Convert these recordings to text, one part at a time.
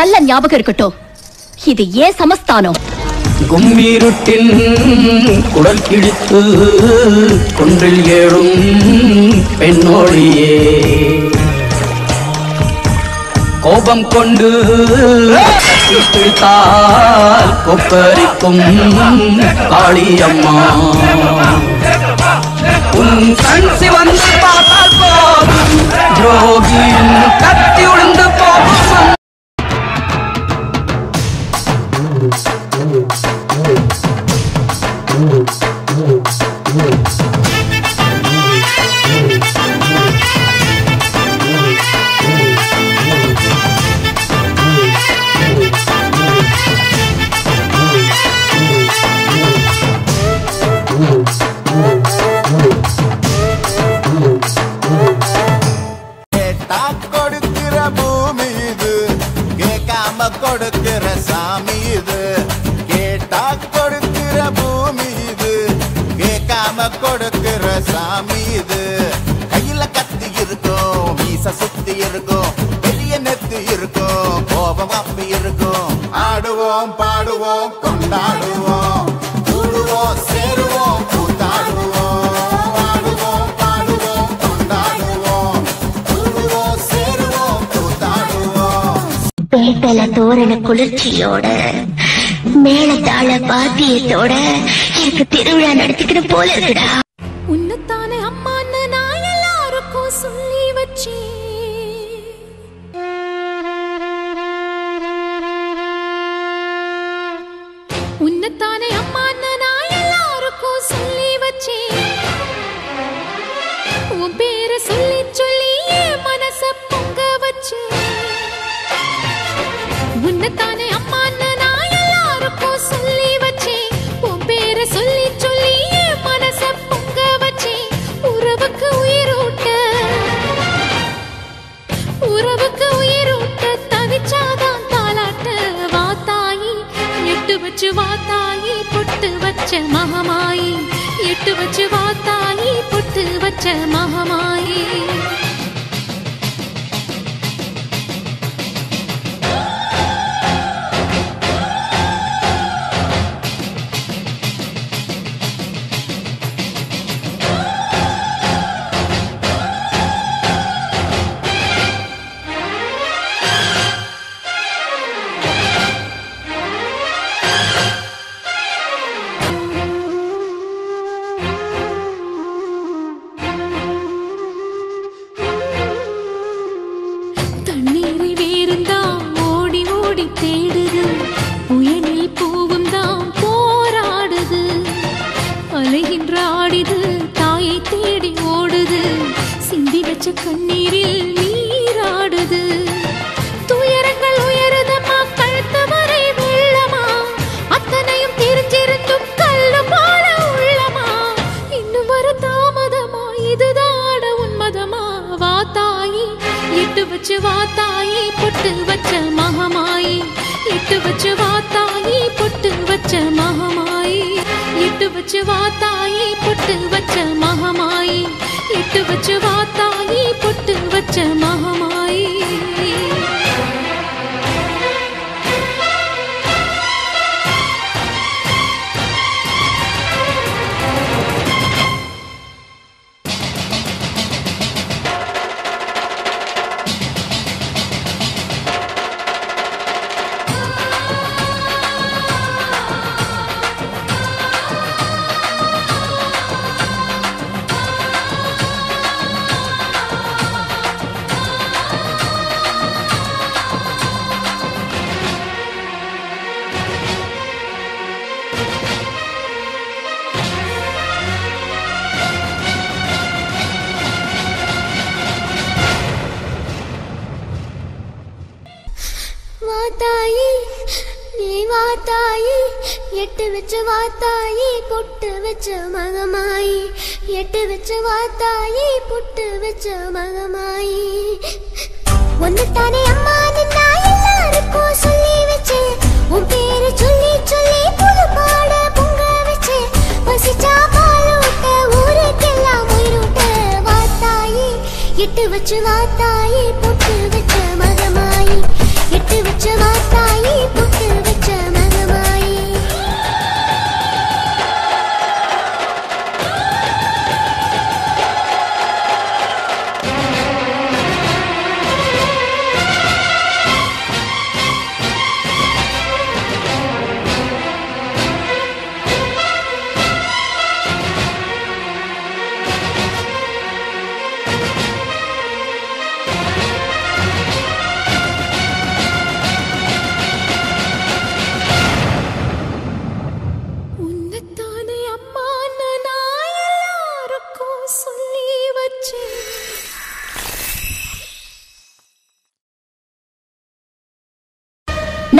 நல்ல ஞாபகம் இருக்கட்டும் இது ஏன் சமஸ்தானம் கும்மீருட்டின் குடல் கிழித்து குன்றில் ஏழும் பெண்ணோழியே கோபம் கொண்டு கட்டி பிடித்தால் கொப்பரிக்கும் காளியம்மா உன் கண் சிவந்து பார்த்தால் போதும் துரோகியும் கத்தி உளுந்து போகும் கேட்டா கொடுக்கிற பூமி இது கேட்காம கொடுக்கிற சாமி இது கேட்டா கொடுக்கிற பூமி இது கேட்காம கொடுக்கிற சாமி இது கையில கத்தி இருக்கும் மீச சுத்தி இருக்கும் பெரிய நெத்தி இருக்கும் கோபம் அப்பி இருக்கும் ஆடுவோம் பாடுவோம் கொண்டாடுவோம் கூடுவோம் சேருவோம் கூத்தாடுவோம் ஆடுவோம் பாடுவோம் கொண்டாடுவோம் கூடுவோம் சேருவோம் கூத்தாடுவோம் பேட்டல தோரண குளிர்ச்சியோட மேளதாள பாத்தியத்தோட எனக்கு திருவிழா நடத்திக்கிற போல இருக்குடா உன்னைத்தானே அம்மான்னு நான் எல்லாருக்கும் சொல்லி வச்சேன் உன்னைத்தானே அம்மான்னு நான் எல்லாருக்கும் சொல்லி வச்சேன் உன் பேரை சொல்லி சொல்லி என் மனச பொங்க வச்சேன் உன்னைத்தானே அம்மான்னு நான் எல்லாருக்கும் சொல்லி வச்சேன் உன் பேரை சொல்லி சொல்லி என் மனச பொங்க வச்சேன் உறவுக்கு உயிரூட்ட உறவுக்கு உயிரூட்ட தவிச்சாதான் தாலாட்ட வாத்தாயி எட்டு வச்சு வாத்தாயி பொட்டு வச்ச மகமாயி எட்டு வச்சு வாத்தாயி பொட்டு வச்ச மகமாயி தண்ணீரை வேறுந்தான் ஓடி ஓடி தேடுது புயலில் பூவும் தான் போராடுது அலைகின்ற ஆடிது தாயை தேடி ஓடுது சிந்தி வச்ச கண்ணீரில் நீராடுது துயரங்கள் உயருதம்மா கழுத்து வரை வெள்ளமா அத்தனையும் தெரிஞ்சிருந்தும் கல்லு போல உள்ளமா இன்னும் வர தாமதமா இதுதான உன்மதமா வா தாயி எட்டு வச்சு வா தாயி பொட்டு வச்ச மகமாயி எட்டு வச்சு வா தாயி பொட்டு வச்ச மகமாயி எட்டு வச்சு வா தாயி பொட்டு வச்ச மகமாயி எட்டு வச்சு வா தாயி பொட்டு வச்ச மகமாயி வாத்தாயி நீ வாத்தாயி எட்டு வச்ச வாத்தாயி பொட்டு வச்ச மகமாயி எட்டு வச்ச வாத்தாயி பொட்டு வச்ச மகமாயி ஒன்னு தானே அம்மா நின்னா எல்லாருக்கும் சொல்லி வச்சேன் உன் பேரு சொல்லி சொல்லி புது பாட பொங்க வச்சேன் பசிச்சா பாலூட்ட ஊருக்கெல்லாம் உயிரூட்ட வாத்தாயி எட்டு வச்சு வாத்தாயி பொட்டு வச்ச மகமாயி எட்டு வச்ச வாத்தாயி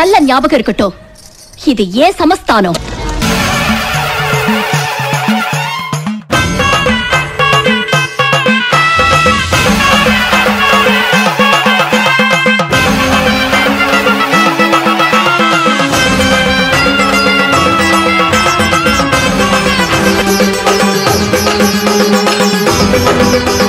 நல்ல ஞாபகம் இருக்கட்டும் இது ஏன் சமஸ்தானம் ஆ